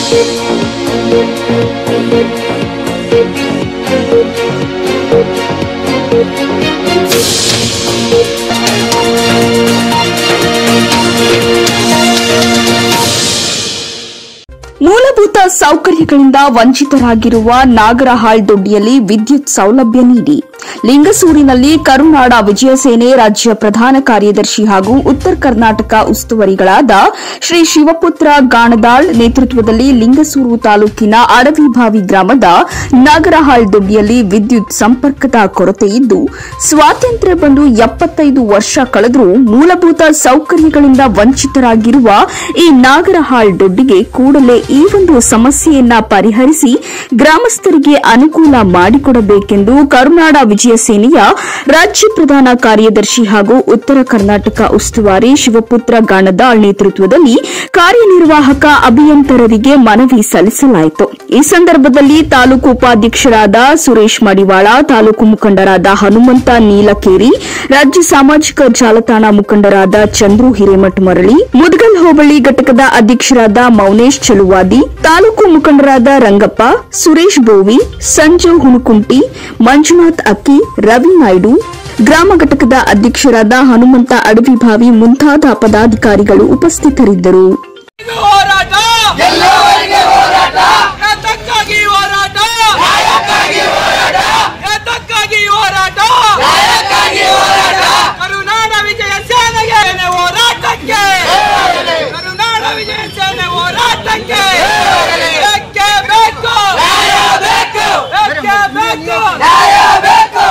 ಮೂಲಭೂತ ಸೌಕರ್ಯಗಳಿಂದ ವಂಚಿತರಾಗಿರುವ ನಾಗರಹಾಳ್ ದೊಡ್ಡಿಯಲ್ಲಿ ವಿದ್ಯುತ್ ಸೌಲಭ್ಯ ನೀಡಿ ಲಿಂಗಸೂರಿನಲ್ಲಿ ಕರುನಾಡ ವಿಜಯ ಸೇನೆ ರಾಜ್ಯ ಪ್ರಧಾನ ಕಾರ್ಯದರ್ಶಿ ಹಾಗೂ ಉತ್ತರ ಕರ್ನಾಟಕ ಉಸ್ತುವಾರಿಗಳಾದ ಶ್ರೀ ಶಿವಪುತ್ರ ಗಾಣದಾಳ್ ನೇತೃತ್ವದಲ್ಲಿ ಲಿಂಗಸೂರು ತಾಲೂಕಿನ ಅಡವಿಭಾವಿ ಗ್ರಾಮದ ನಾಗರಹಾಳ್ ದೊಡ್ಡಿಯಲ್ಲಿ ವಿದ್ಯುತ್ ಸಂಪರ್ಕದ ಕೊರತೆ ಇದ್ದು ಸ್ವಾತಂತ್ರ್ಯ ಬಂದು ಎಪ್ಪತ್ತೈದು ವರ್ಷ ಕಳೆದರೂ ಮೂಲಭೂತ ಸೌಕರ್ಯಗಳಿಂದ ವಂಚಿತರಾಗಿರುವ ಈ ನಾಗರಹಾಳ್ ದೊಡ್ಡಿಗೆ ಕೂಡಲೇ ಈ ಒಂದು ಸಮಸ್ಯೆಯನ್ನ ಪರಿಹರಿಸಿ ಗ್ರಾಮಸ್ಥರಿಗೆ ಅನುಕೂಲ ಮಾಡಿಕೊಡಬೇಕೆಂದು ಕರುನಾಡ ವಿಜಯ ಸೇನೆಯ ರಾಜ್ಯ ಪ್ರಧಾನ ಕಾರ್ಯದರ್ಶಿ ಹಾಗೂ ಉತ್ತರ ಕರ್ನಾಟಕ ಉಸ್ತುವಾರಿ ಶಿವಪುತ್ರ ಗಾಣದಾಳ್ ನೇತೃತ್ವದಲ್ಲಿ ಕಾರ್ಯನಿರ್ವಾಹಕ ಅಭಿಯಂತರರಿಗೆ ಮನವಿ ಸಲ್ಲಿಸಲಾಯಿತು ಈ ಸಂದರ್ಭದಲ್ಲಿ ತಾಲೂಕು ಉಪಾಧ್ಯಕ್ಷರಾದ ಸುರೇಶ್ ಮಡಿವಾಳ ತಾಲೂಕು ಮುಖಂಡರಾದ ಹನುಮಂತ ನೀಲಕೇರಿ ರಾಜ್ಯ ಸಾಮಾಜಿಕ ಜಾಲತಾಣ ಮುಖಂಡರಾದ ಚಂದ್ರು ಹಿರೇಮಠ್ ಮರಳಿ ಮುದಗಲ್ ಹೋಬಳಿ ಘಟಕದ ಅಧ್ಯಕ್ಷರಾದ ಮೌನೇಶ್ ಚಲುವಾದಿ ತಾಲೂಕು ಮುಖಂಡರಾದ ರಂಗಪ್ಪ ಸುರೇಶ್ ಬೋವಿ ಸಂಜು ಹುಣಕುಂಟಿ ಮಂಜುನಾಥ್ ಅಕ್ಕಿ ರವಿ ನಾಯ್ಡು ಗ್ರಾಮ ಘಟಕದ ಅಧ್ಯಕ್ಷರಾದ ಹನುಮಂತ ಅಡವಿಭಾವಿ ಮುಂತಾದ ಪದಾಧಿಕಾರಿಗಳು ಉಪಸ್ಥಿತರಿದ್ದರು ಹೋರಾಟ ಎಲ್ಲವರಿಗೆ ಹೋರಾಟ ಯಾತಕ್ಕಾಗಿ ಹೋರಾಟ ನ್ಯಾಯಕ್ಕಾಗಿ ಹೋರಾಟ ಯಾತಕ್ಕಾಗಿ ಹೋರಾಟ ನ್ಯಾಯಕ್ಕಾಗಿ ಹೋರಾಟ ಕರುನಾಡ ವಿಜಯ ಸೇನೆಗೆ ಹೋರಾಟಕ್ಕೆ ಕರುನಾಡ ವಿಜಯ ಸೇನೆ ಹೋರಾಟಕ್ಕೆ ಬೇಕೇ ಬೇಕು ನ್ಯಾಯ ಬೇಕು ಬೇಕೇ ಬೇಕು ನ್ಯಾಯ ಬೇಕು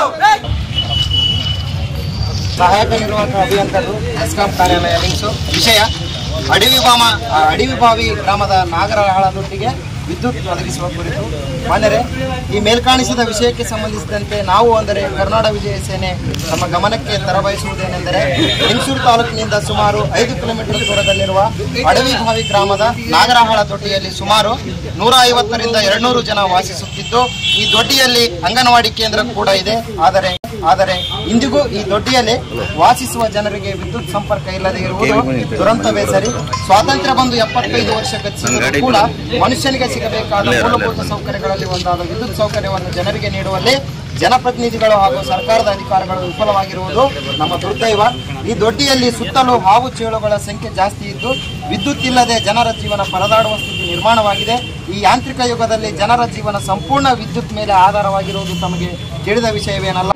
ಸಹಾಯಕ ನಿರ್ವಾಹಕ ಅಭಿಯಂತರರು ಎಸ್ಕಾಂ ಕಾರ್ಯಾಲಯ ಲಿಂಕ್ಸು ವಿಷಯ ಅಡವಿಬಾಮ ಅಡವಿಬಾವಿ ಗ್ರಾಮದ ನಾಗರಹಾಳದೊಟ್ಟಿಗೆ ವಿದ್ಯುತ್ ಒದಗಿಸುವ ಕುರಿತು ಮಾನ್ಯರೇ ಈ ಮೇಲ್ಕಾಣಿಸಿದ ವಿಷಯಕ್ಕೆ ಸಂಬಂಧಿಸಿದಂತೆ ನಾವು ಅಂದರೆ ಕರ್ನಾಟಕ ವಿಜಯ ಸೇನೆ ನಮ್ಮ ಗಮನಕ್ಕೆ ತರಬಯಸುವುದೇನೆಂದರೆ ಲಿಂಗಸೂರು ತಾಲೂಕಿನಿಂದ ಸುಮಾರು ಐದು ಕಿಲೋಮೀಟರ್ ದೂರದಲ್ಲಿರುವ ಅಡವಿಬಾವಿ ಗ್ರಾಮದ ನಾಗರಹಾಳ ದೊಡ್ಡಿಯಲ್ಲಿ ಸುಮಾರು ನೂರ ಐವತ್ತರಿಂದ ಎರಡ್ನೂರು ಜನ ವಾಸಿಸುತ್ತಿದ್ದು ಈ ದೊಡ್ಡಿಯಲ್ಲಿ ಅಂಗನವಾಡಿ ಕೇಂದ್ರ ಕೂಡ ಇದೆ ಆದರೆ ಆದರೆ ಇಂದಿಗೂ ಈ ದೊಡ್ಡಿಯಲ್ಲಿ ವಾಸಿಸುವ ಜನರಿಗೆ ವಿದ್ಯುತ್ ಸಂಪರ್ಕ ಇಲ್ಲದೆ ಇರುವುದು ದುರಂತವೇ ಸರಿ ಸ್ವಾತಂತ್ರ್ಯ ಬಂದು ಎಪ್ಪತ್ತೈದು ವರ್ಷ ಗತಿಸಿದರೂ ಕೂಡ ಮನುಷ್ಯನಿಗೆ ಸಿಗಬೇಕಾದ ಮೂಲಭೂತ ಸೌಕರ್ಯಗಳಲ್ಲಿ ಒಂದಾದ ವಿದ್ಯುತ್ ಸೌಕರ್ಯವನ್ನು ಜನರಿಗೆ ನೀಡುವಲ್ಲಿ ಜನಪ್ರತಿನಿಧಿಗಳು ಹಾಗೂ ಸರ್ಕಾರದ ಅಧಿಕಾರಿಗಳು ವಿಫಲವಾಗಿರುವುದು ನಮ್ಮ ದುರ್ದೈವ ಈ ದೊಡ್ಡಿಯಲ್ಲಿ ಸುತ್ತಲೂ ಹಾವು ಚೇಳುಗಳ ಸಂಖ್ಯೆ ಜಾಸ್ತಿ ಇದ್ದು ವಿದ್ಯುತ್ ಇಲ್ಲದೆ ಜನರ ಜೀವನ ಪರದಾಡುವ ಸ್ಥಿತಿ ನಿರ್ಮಾಣವಾಗಿದೆ ಈ ಯಾಂತ್ರಿಕ ಯುಗದಲ್ಲಿ ಜನರ ಜೀವನ ಸಂಪೂರ್ಣ ವಿದ್ಯುತ್ ಮೇಲೆ ಆಧಾರವಾಗಿರುವುದು ತಮಗೆ ತಿಳಿದ ವಿಷಯವೇನಲ್ಲ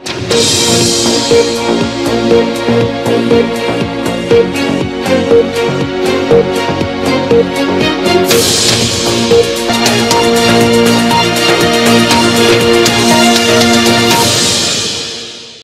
Thank you.